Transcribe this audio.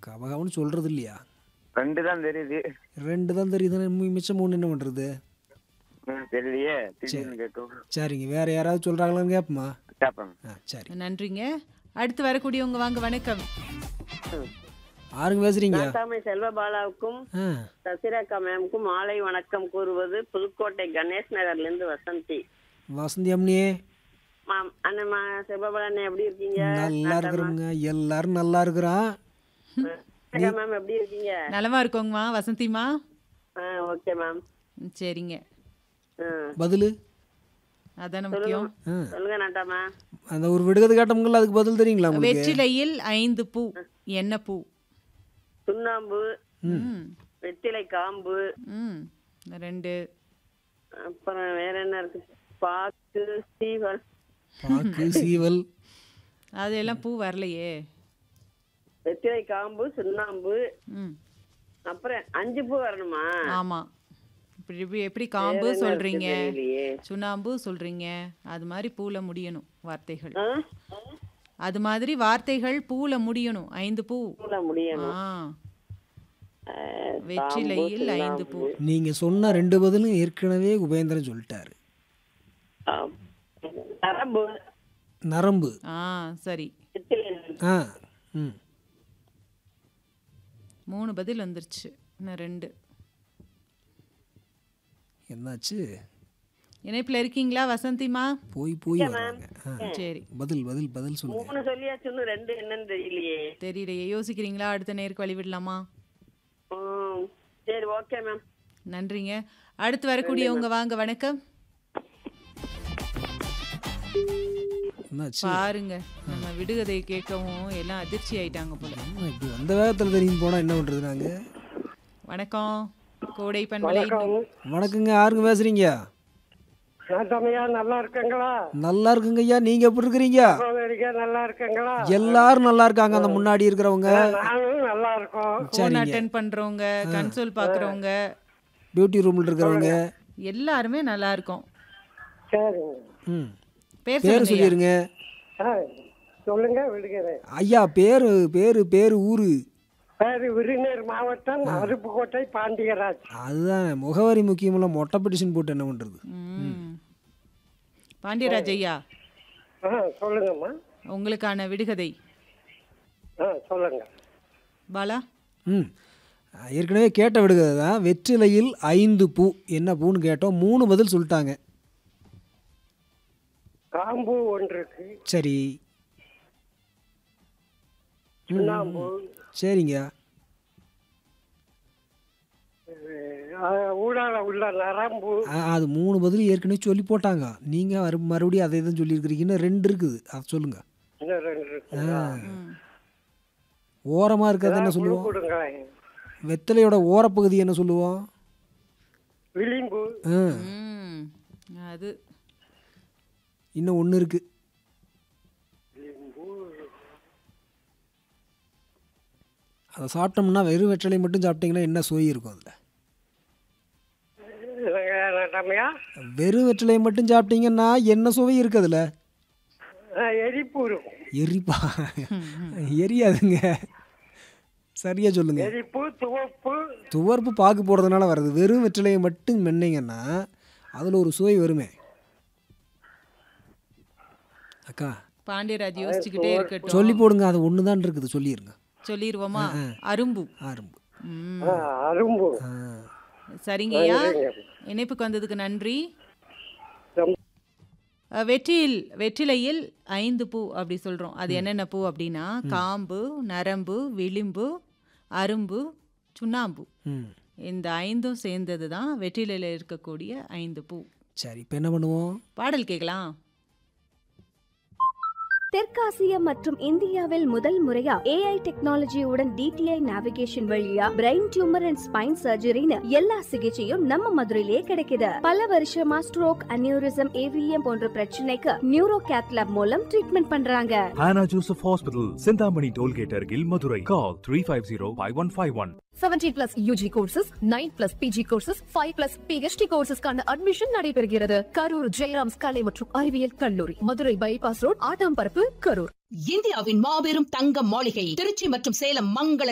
கவகவன்னு சொல்கிறது இல்லையா ரெண்டு தான் தெரியுது ரெண்டு தான் தெரியுது மி- மிச்சம் மூணு என்ன பண்ணுறது ம், தெரியலையே திடீர்னு கேட்கும் சரிங்க வேறு யாராவது சொல்கிறாங்களான்னு கேட்போமா கேட்பேன் ஆ சரி நன்றிங்க அடுத்து வரக்கூடியவங்க வாங்க வணக்கம் ஆறுங்க பேசுகிறீங்க நாட்டாமை செல்வபாலாவுக்கும் ஆ சசிரேகா மேமுக்கும் மாலை வணக்கம் கூறுவது புதுக்கோட்டை கணேஷ் நகர்ல இருந்து வசந்தி வசந்தி அம்னியே மாம் அண்ணம்மா செல்வபாலா அண்ணன் எப்படி இருக்கீங்க நல்லா இருக்கிறோங்க எல்லாரும் நல்லா இருக்கிறோம் சசிரேகா மேம் எப்படி இருக்கீங்க நலமா இருக்கோங்கம்மா வசந்திமா ஆ ஓகே மேம் ம், சரிங்க ஆ பதில் அதான முக்கியம் ஆ சொல்லுங்க நாட்டாமா அந்த ஒரு விடுகதை கேட்டோம்ல அதுக்கு பதில் தெரியுங்களா உங்களுக்கு வெற்றிலையில் ஐந்து பூ என்ன பூ சுண்ணாம்பு ம் வெற்றிலை காம்பு ம் ரெண்டு அப்புறம் வேற என்ன இருக்கு பாக்கு சீவல் பாக்கு சீவல் அதெல்லாம் பூ வரலையே வெற்றிலை காம்பு சுண்ணாம்பு ம் அப்புறம் அஞ்சு பூ வரணுமா ஆமா இப்படி இப்படி எப்படி காம்பு வேற என்ன சொல்றீங்க இருக்கு தெரியலையே. சுண்ணாம்பு சொல்றீங்க அது மாதிரி பூல முடியணும் வார்த்தைகள் ஆ? அது மாதிரி வார்த்தைகள் பூல முடியணும் ஐந்து பூ பூல முடியணும் ஆ ஆ, வெற்றிலையில் ஐந்து பூ நீங்கள் சொன்ன ரெண்டு பதிலும் ஏற்கனவே உபேந்திரன் சொல்லிட்டாரு ஆ, நரம்பு நரம்பு ஆ சரி வெற்றிலை ஆ ம் மூணு பதில் வந்துருச்சு இன்னும் ரெண்டு என்னாச்சு இணைப்புல இருக்கீங்களா வசந்திமா போய் போய் வர்றாங்க ஆ சரி பதில் பதில் பதில் சொல்லுங்க மூணு சொல்லியாச்சு இன்னும் ரெண்டு என்னன்னு தெரியலையே தெரியலையே யோசிக்கிறீங்களா அடுத்த நேருக்கு வழி விடலாமா ம், சரி ஓகே மேம் நன்றிங்க அடுத்து வரக்கூடியவங்க வாங்க வணக்கம் என்னாச்சு பாருங்க நம்ம விடுகதை கேட்கவும் எல்லாம் அதிர்ச்சி ஆயிட்டாங்க போல என்ன இப்படி வந்த வேகத்தில் தெரியும் போனால் என்ன பண்ணுறது நாங்கள் வணக்கம் கோடை பண்பலை வணக்கங்க யாருங்க பேசுகிறீங்க நாட்டமையா நல்லா இருக்கங்களா நல்லா இருக்குங்க ஐயா நீங்கள் எப்படி இருக்கிறீங்க சகோதரிங்க நல்லா இருக்கங்களா எல்லாரும் நல்லா இருக்காங்க அந்த முன்னாடி இருக்கிறவங்க நானும் நல்லா இருக்கோம் ஃபோன் சரிங்க அட்டன் பண்றவங்க கன்சோல் பாக்குறவங்க பியூட்டி ரூமில் இருக்கிறவங்க எல்லாருமே நல்லா இருக்கும் சரிங்க ம் பேர் பேர் சொல்லுங்க சொல்லிடுங்க ஆ, சொல்லுங்க விடுகிறேன் ஐயா பேர் பேர் பேர் ஊர் பேரு விருநீர் மாவட்டம் அருப்புக்கோட்டை பாண்டியராஜ் அதுதான் முகவரி முக்கியமில்ல மொட்டை பெட்டிஷன் போட்டு என்ன பண்ணுறது ம். பாண்டியராஜ் ஐயா ஆ சொல்லுங்கம்மா உங்களுக்கான விடுகதை ஆ சொல்லுங்க பாலா ம் ஏற்கனவே கேட்ட விடுகிறது தான் வெற்றிலையில் ஐந்து பூ என்ன பூன்னு கேட்டோம் மூணு பதில் சொல்லிட்டாங்க காம்பு ஒன்று இருக்கு சரி சுண்ணாம்பு சரிங்க ஆ, ஊடால உள்ள நரம்பு ஆ, அது மூணு பதில் ஏற்கனவே சொல்லி போட்டாங்க நீங்கள் மறுபடியும் அதை தான் சொல்லியிருக்கிறீங்க இன்னும் ரெண்டு இருக்குது அதை சொல்லுங்கள் இன்னும் ரெண்டு இருக்குங்களா ஓரமாக இருக்கிறது என்ன குழு சொல்லுவோம் கொடுங்களேன் வெத்தலையோட ஓரப்பகுதி என்ன சொல்லுவோம் விளிம்பு ஆ ம் அது இன்னும் ஒன்று இருக்குது அதை சாப்பிட்டோம்னா வெறும் வெற்றலை மட்டும் சாப்பிட்டீங்கன்னா என்ன சுவை இருக்கும் அதில் நாட்டமையா வெறும் வெற்றிலையை மட்டும் சாப்பிட்டீங்கன்னா என்ன சுவை இருக்கு அதில் எரிப்பு இருக்கும் எரிப்பா எரியாதுங்க சரியா சொல்லுங்க எரிப்பு துவப்பு துவர்ப்பு பாக்கு போடுறதுனால வருது வெறும் வெற்றிலையை மட்டும் மென்னீங்கன்னா அதில் ஒரு சுவை வருமே அக்கா பாண்டியராஜ் யோசிச்சுக்கிட்டே இருக்கட்டும் சொல்லி போடுங்க அது ஒன்று தான் இருக்குது சொல்லிடுங்க சொல்லிடுவோமா அரும்பு ஆரம்பு ம் ஆ, அரும்பு ஆ சரிங்கய்யா இணைப்புக்கு வந்ததுக்கு நன்றி ரொம்ப அஹ், வெற்றியில் வெற்றிலையில் ஐந்து பூ அப்படி சொல்கிறோம் அது என்னென்ன பூ அப்படின்னா காம்பு நரம்பு விளிம்பு அரும்பு சுண்ணாம்பு ம் இந்த ஐந்தும் சேர்ந்தது தான் வெற்றிலையில் இருக்கக்கூடிய ஐந்து பூ சரி இப்போ என்ன பண்ணுவோம் பாடல் கேட்கலாம் தெற்காசியா மற்றும் இந்தியாவில் முதல் முறையா ஏஐ டெக்னாலஜியுடன் டிடிஐ நேவிகேஷன் வழியா பிரெயின் டியூமர் அண்ட் ஸ்பைன் சர்ஜரின்னு எல்லா சிகிச்சையும் நம்ம மதுரையிலே கிடைக்குது பல வருஷமா ஸ்ட்ரோக் அனியூரிசம் ஏவிஎம் போன்ற பிரச்சனைக்கு நியூரோ கேத்லாப் மூலம் ட்ரீட்மெண்ட் பண்றாங்க Hannah Joseph Hospital, Sindhamani Tollgate, Argil, Madurai. Call 350 5151. 17 plus UG courses nine plus PG courses five plus PhD கோர்சஸ்க்கான அட்மிஷன் நடைபெறுகிறது கரூர் ஜெயராம்ஸ் கலை மற்றும் அறிவியல் கல்லூரி மதுரை பைபாஸ் ரோட் ஆட்டாம்பரப்பு கரூர் இந்தியாவின் மாபெரும் தங்க மாளிகை திருச்சி மற்றும் சேலம் மங்கள